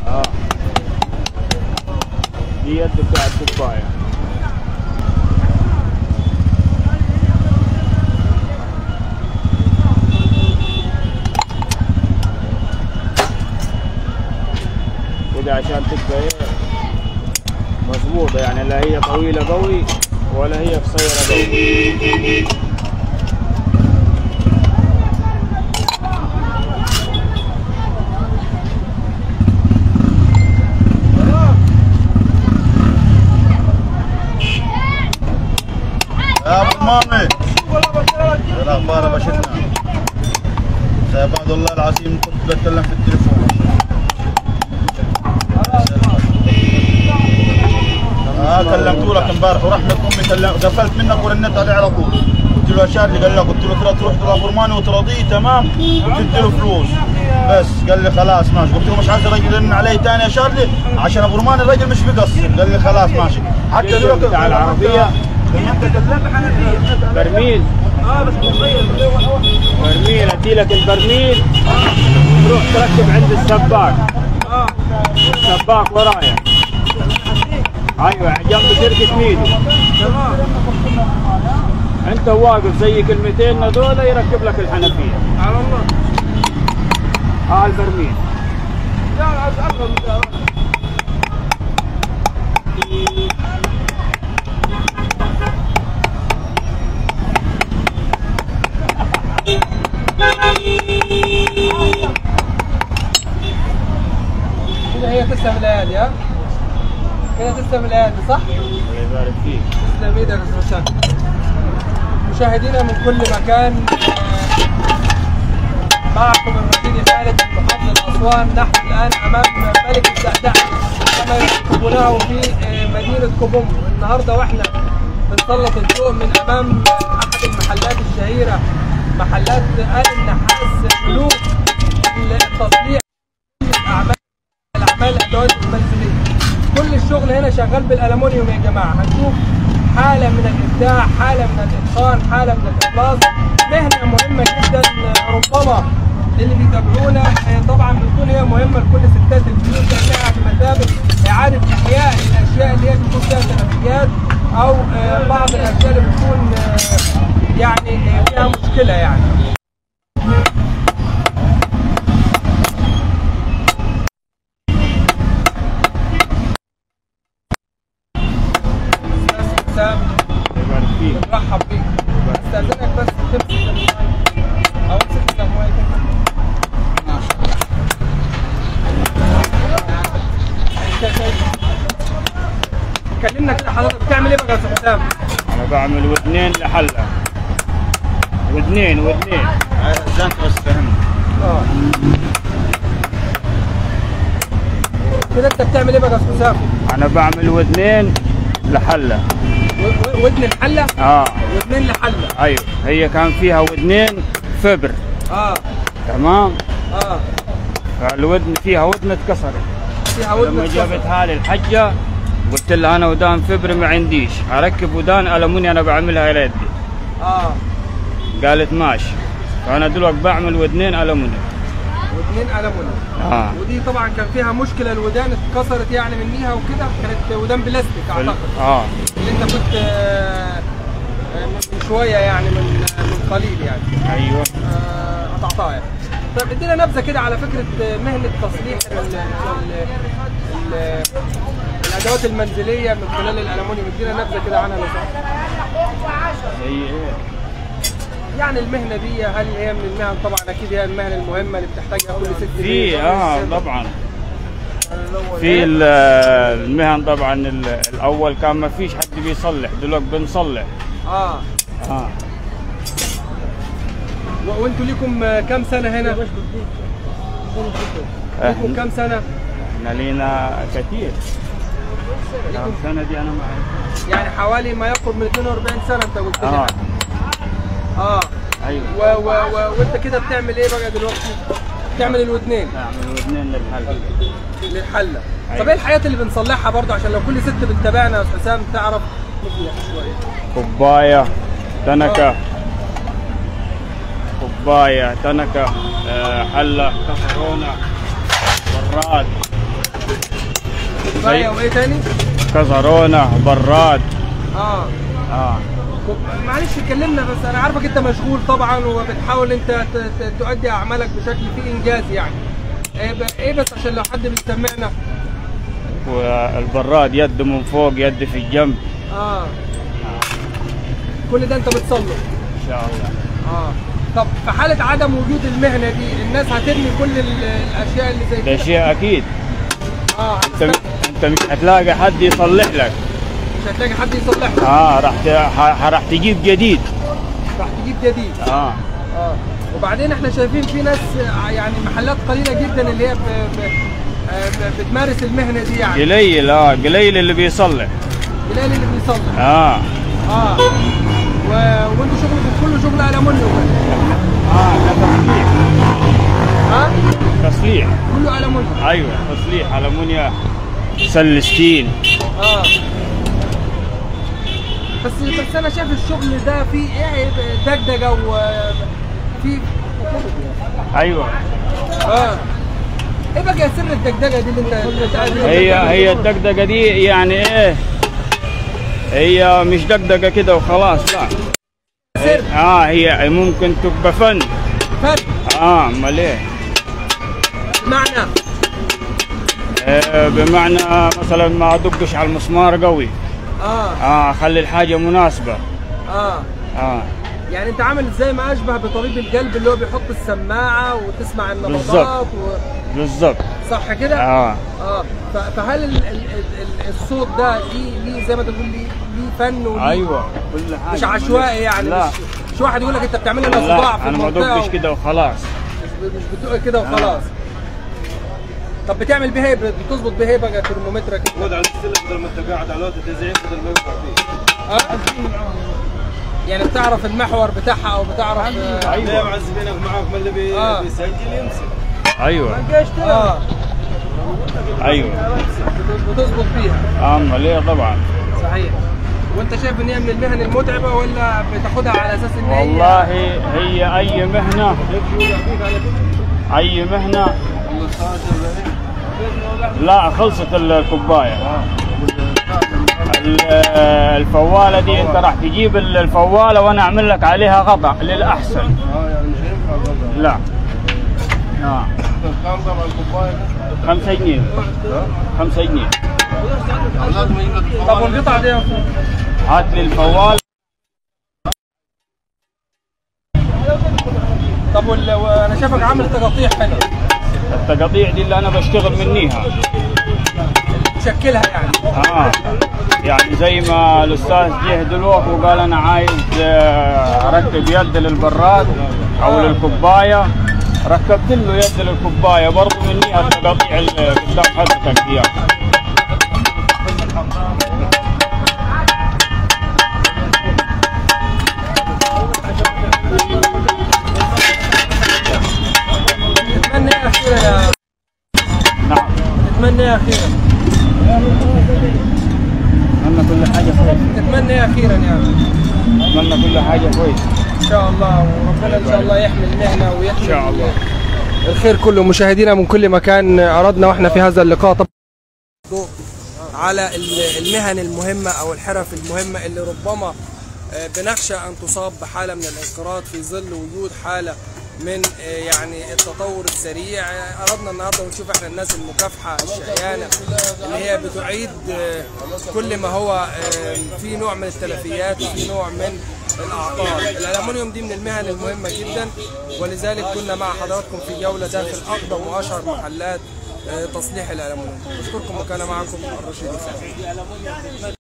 اه دي يد بتاع الكوبايه كده عشان تبقى ايه مظبوطة يعني لا هي طويلة قوي ولا هي قصيرة قوي يا ابو مامي ايه الاخبار يا باشتنا يا عباد الله العظيم كنت بتكلم في التليفون اه كلمت لك امبارح ورحمة امي كلم قفلت منك ورنيت عليه على طول قلت له يا شارلي قال لك قلت له ترى تروح للابرماني وتراضيه تمام وتدي له فلوس بس قال لي خلاص ماشي قلت له مش عايز الراجل يرن علي تاني يا شارلي عشان ابرماني الراجل مش بيقصر قال لي خلاص ماشي حتى دلوقتي بتاع العربية برميل اه بس متغير برميل ادي لك البرميل تروح تركب عند السباك اه السباك ورايا ايوه جنب شركة ميدو تمام انت واقف زي كلمتين هذول يركب لك الحنفية على الله ها البرميل لا عايز افهم كده هي تسلم الايادي ها كده تسلم الايادي صح؟ الله يبارك فيك تسلم ايدك يا أستاذ هشام. مشاهدينا من كل مكان آه، معكم الرشيد خالد من محافظة أسوان نحن الآن أمام ملك الدعدع كما يركبونه في آه، مدينة كوبوم النهاردة وإحنا بنسلط الضوء من أمام آه، أحد المحلات الشهيرة محلات آل النحاس ملوك التصنيع الأعمال الأعمال الأدوات المنزلية كل الشغل هنا شغال بالألمونيوم يا جماعة هنشوف حالة من الإبداع حالة من الإتقان حالة من الإخلاص مهنة مهمة جدا آه، ربما اللي بيتابعونا آه، طبعا بتكون هي مهمة لكل ستات البيوت لأنها بمثابة إعادة إحياء الأشياء اللي هي بيكون فيها سلبيات أو آه، بعض الأشياء اللي بتكون آه، يعني آه، فيها مشكلة يعني أستاذ حسام الله يبارك فيك بنرحب بيك استاذنك بس تمسك المايك او امسك المايك كلمنا كده حضرتك بتعمل ايه بقى يا استاذ حسام؟ انا بعمل ودنين لحلة ودنين ودنين عايزك بس فهمني اه كده انت بتعمل ايه بقى يا استاذ حسام؟ انا بعمل ودنين لحلة و- و- ودن الحله اه ودنين لحله ايوه هي كان فيها ودنين فبر اه تمام اه فالودن فيها ودن اتكسرت فيها ودن لما اتكسر. جابتها لي الحجة قلت لها انا ودان فبر ما عنديش اركب ودان الموني انا بعملها الى يدي اه قالت ماشي فانا دلوقتي بعمل ودنين الموني ودنين ألمونيوم اه ودي طبعا كان فيها مشكله الودان اتكسرت يعني منيها وكده كانت ودان بلاستيك اعتقد اه اللي انت كنت آه، آه، من شويه يعني من من قليل يعني ايوه آه، قطعتها يعني طيب ادينا نبذه كده على فكره آه، مهنه تصليح ال- ال- ال- الادوات المنزليه من خلال الالومنيوم ادينا نبذه كده عنها لو سمحت. هي ايه يعني المهنه دي هل هي من المهن طبعا اكيد هي المهن المهمه اللي بتحتاجها كل ست في بيت. اه طبعا في ال- المهن طبعا ال- الاول كان ما فيش حد بيصلح دلوقتي بنصلح اه اه و- وانتوا ليكم آه، كام سنه هنا؟ ليكم كام سنه؟ احنا لينا كثير كم سنه دي انا ما أعرف. يعني حوالي ما يقرب من 42 سنه انت قلت لي اه اه ايوه و و و وانت كده بتعمل ايه بقى دلوقتي؟ بتعمل الودنين اعمل ودنين للحل للحله أيوة. طب ايه الحاجات اللي بنصلحها برضه عشان لو كل ست بتتابعنا يا استاذ حسام تعرف نصلح شويه كوبايه تنكه كوبايه تنكه آه، حله كسرونه براد كوبايه وايه تاني؟ كزرونه براد اه اه كوب- معلش كلمنا بس انا عارفك انت مشغول طبعا وبتحاول انت ت- ت- تؤدي اعمالك بشكل فيه انجاز يعني ايه ب- ايه بس عشان لو حد بيسمعنا والبراد يد من فوق يد في الجنب اه كل ده انت بتصلح ان شاء الله اه طب في حالة عدم وجود المهنة دي الناس هترمي كل ال- الأشياء اللي زي ده كده شيء اكيد اه انت هتست- انت مش هتلاقي حد يصلح لك مش هتلاقي حد يصلحها اه راح ت- ح- راح تجيب جديد راح تجيب جديد اه اه وبعدين احنا شايفين في ناس آه، يعني محلات قليلة جدا اللي هي ب... ب... آه، ب- بتمارس المهنة دي يعني قليل اه قليل اللي بيصلح قليل اللي بيصلح اه اه و... وانتوا شغلكم كله شغل ألمونيوم اه ده تصليح ها تصليح كله ألمونيوم ايوه تصليح المونيا سلستين اه بس بس انا شايف الشغل ده فيه ايه دغدغه وفي ايوه اه ايه بقى سر الدغدغه دي اللي انت بتقابل هي هي الدقدقه دي يعني ايه هي مش دقدقه كده وخلاص لا سر اه هي ممكن تبقى فن فرق اه امال ايه معنى آه بمعنى مثلا ما ادقش على المسمار قوي اه اه اخلي الحاجه مناسبه اه اه يعني انت عامل زي ما اشبه بطبيب القلب اللي هو بيحط السماعه وتسمع النبضات بالظبط. و... بالضبط صح كده؟ اه اه ف- فهل ال... ال... ال... الصوت ده ليه ليه زي ما تقول ليه ليه فن وليه ايوه كل حاجه مش عشوائي يعني لا مش مش واحد يقول لك انت بتعمل لنا صداع لا في انا ما المنطقه ادقش كده وخلاص مش مش بتدق كده وخلاص طب بتعمل بيه ايه بتظبط بيه ايه بقى ترمومتر كده خد على السلم بدل ما انت قاعد على الوقت تزعيم بدل ما يوقع فيه اه يعني بتعرف المحور بتاعها او بتعرف آه، ليه ايوه معذبينك معاك ما اللي بي- آه. بيسجل يمسك ايوه اه ايوه بت- بتظبط بيها امال ايه طبعا صحيح وانت شايف ان هي من المهن المتعبه ولا بتاخدها على اساس ان هي والله هي اي مهنه اي مهنه لا خلصت الكوبايه ال- الفواله دي انت راح تجيب الفواله وانا اعمل لك عليها غطاء للاحسن اه يعني مش هينفع غدا لا اه كم طبعا الكوبايه خمسة جنيه خمسة جنيه لازم يقعد طب والقطعه دي يا أخوي؟ هات لي الفوال طب وال- وانا شايفك عامل تقاطيع حلوه التقاطيع دي اللي انا بشتغل منيها تشكلها يعني اه يعني زي ما الاستاذ جه دلوقتي وقال انا عايز آه، اركب يد للبراد او للكوبايه ركبت له يد للكوبايه برضه منيها التقاطيع اللي قدام حضرتك دي تتمنى ايه اخيرا يا نعم تتمنى ايه اخيرا اتمنى كل حاجه كويسه تتمنى ايه اخيرا يعني اتمنى كل حاجه كويسه ان شاء الله وربنا ان شاء الله يحمي المهنه ويحمي ان شاء الله الخير كله مشاهدينا من كل مكان اردنا واحنا في هذا اللقاء طبعا ضوء على ال- المهن المهمه او الحرف المهمه اللي ربما آه، بنخشى ان تصاب بحاله من الانقراض في ظل وجود حاله من آه، يعني التطور السريع آه، اردنا النهارده ونشوف احنا الناس المكافحه الشقيانه اللي هي بتعيد آه، كل ما هو آه، في نوع من التلفيات وفي نوع من الاعطال الالومنيوم دي من المهن المهمه جدا ولذلك كنا مع حضراتكم في جوله داخل اقدم واشهر محلات آه، تصليح الالومنيوم اشكركم وكان معكم الرشيد الخالد